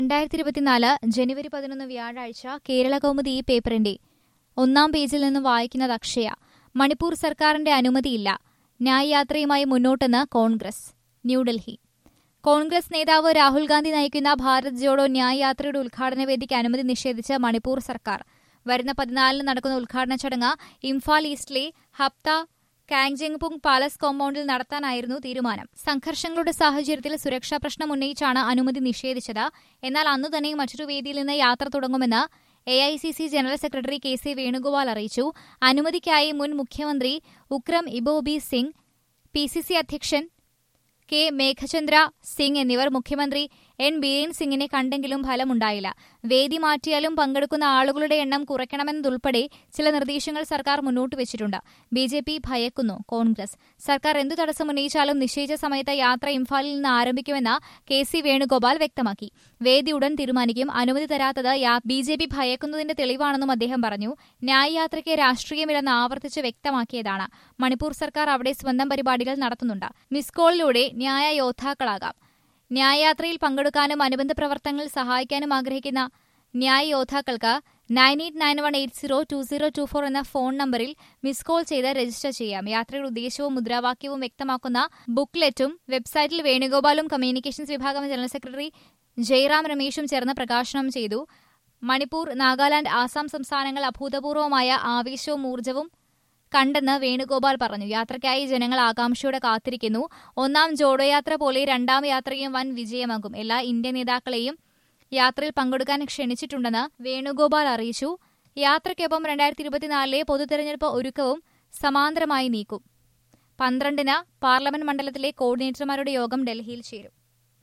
രണ്ടായിരത്തി ഇരുപത്തിനാല് ജനുവരി പതിനൊന്ന് വ്യാഴാഴ്ച കേരള കൗമുദി ഈ പേപ്പറിന്റെ ഒന്നാം പേജിൽ നിന്ന് വായിക്കുന്നത് അക്ഷയ മണിപ്പൂർ സർക്കാരിന്റെ അനുമതിയില്ല ന്യായ് യാത്രയുമായി മുന്നോട്ടെന്ന് കോൺഗ്രസ് ന്യൂഡൽഹി കോൺഗ്രസ് നേതാവ് രാഹുൽ ഗാന്ധി നയിക്കുന്ന ഭാരത് ജോഡോ ന്യായ് യാത്രയുടെ ഉദ്ഘാടന വേദിക്ക് അനുമതി നിഷേധിച്ച് മണിപ്പൂർ സർക്കാർ വരുന്ന പതിനാലിന് നടക്കുന്ന ഉദ്ഘാടന ചടങ്ങ് ഇംഫാൽ ഈസ്റ്റിലെ ഹപ്ത കാങ്ജെങ്പുങ് പാലസ് കോമ്പൌണ്ടിൽ നടത്താനായിരുന്നു തീരുമാനം സംഘർഷങ്ങളുടെ സാഹചര്യത്തിൽ സുരക്ഷാ പ്രശ്നം ഉന്നയിച്ചാണ് അനുമതി നിഷേധിച്ചത് എന്നാൽ അന്നു തന്നെ മറ്റൊരു വേദിയിൽ നിന്ന് യാത്ര തുടങ്ങുമെന്ന് A I C C general secretary K C Venugopal അറിയിച്ചു അനുമതിക്കായി മുൻ മുഖ്യമന്ത്രി Okram Ibobi Singh P C C അധ്യക്ഷൻ കെ മേഘചന്ദ്ര സിംഗ് എന്നിവർ മുഖ്യമന്ത്രി എൻ ബീരേൻ സിംഗിനെ കണ്ടെങ്കിലും ഫലമുണ്ടായില്ല വേദി മാറ്റിയാലും പങ്കെടുക്കുന്ന ആളുകളുടെ എണ്ണം കുറയ്ക്കണമെന്നതുൾപ്പെടെ ചില നിർദ്ദേശങ്ങൾ സർക്കാർ മുന്നോട്ട് വെച്ചിട്ടുണ്ട് ബി ജെ പി ഭയക്കുന്നു കോൺഗ്രസ് സർക്കാർ എന്തു തടസ്സം ഉന്നയിച്ചാലും നിശ്ചയിച്ച സമയത്ത് യാത്ര ഇംഫാലിൽ നിന്ന് ആരംഭിക്കുമെന്ന് കെ സി വേണുഗോപാൽ വ്യക്തമാക്കി വേദി ഉടൻ തീരുമാനിക്കും അനുമതി തരാത്തത് ബി ജെ പി ഭയക്കുന്നതിന്റെ തെളിവാണെന്നും അദ്ദേഹം പറഞ്ഞു ന്യായ് യാത്രയ്ക്ക് രാഷ്ട്രീയമില്ലെന്ന് ആവർത്തിച്ച് വ്യക്തമാക്കിയതാണ് മണിപ്പൂർ സർക്കാർ അവിടെ സ്വന്തം പരിപാടികൾ നടത്തുന്നുണ്ട് മിസ് കോളിലൂടെ ന്യായ യോദ്ധാക്കളാകാം ന്യായയാത്രയിൽ പങ്കെടുക്കാനും അനുബന്ധ പ്രവർത്തനങ്ങളിൽ സഹായിക്കാനും ആഗ്രഹിക്കുന്ന ന്യായ് യോദ്ധാക്കൾക്ക് nine eight nine one eight zero two zero two four എന്ന ഫോൺ നമ്പറിൽ മിസ് കോൾ ചെയ്ത് രജിസ്റ്റർ ചെയ്യാം യാത്രയുടെ ഉദ്ദേശവും മുദ്രാവാക്യവും വ്യക്തമാക്കുന്ന ബുക്ക്ലെറ്റും വെബ്സൈറ്റിൽ വേണുഗോപാലും കമ്മ്യൂണിക്കേഷൻസ് വിഭാഗം ജനറൽ സെക്രട്ടറി ജയറാം രമേശും ചേർന്ന് പ്രകാശനം ചെയ്തു മണിപ്പൂർ നാഗാലാന്റ് ആസാം സംസ്ഥാനങ്ങൾ അഭൂതപൂർവമായ ആവേശവും ഊർജ്ജവും കണ്ടെന്ന് വേണുഗോപാൽ പറഞ്ഞു യാത്രയ്ക്കായി ജനങ്ങൾ ആകാംക്ഷയോടെ കാത്തിരിക്കുന്നു ഒന്നാം ജോഡോ യാത്ര പോലെ രണ്ടാം യാത്രയും വൻ വിജയമാകും എല്ലാ ഇന്ത്യൻ നേതാക്കളെയും യാത്രയിൽ പങ്കെടുക്കാൻ ക്ഷണിച്ചിട്ടുണ്ടെന്ന് വേണുഗോപാൽ അറിയിച്ചു യാത്രയ്ക്കൊപ്പം രണ്ടായിരത്തി ഇരുപത്തിനാലിലെ പൊതുതെരഞ്ഞെടുപ്പ് ഒരുക്കവും സമാന്തരമായി നീക്കും പന്ത്രണ്ടിന് പാർലമെന്റ് മണ്ഡലത്തിലെ കോർഡിനേറ്റർമാരുടെ യോഗം ഡൽഹിയിൽ ചേരും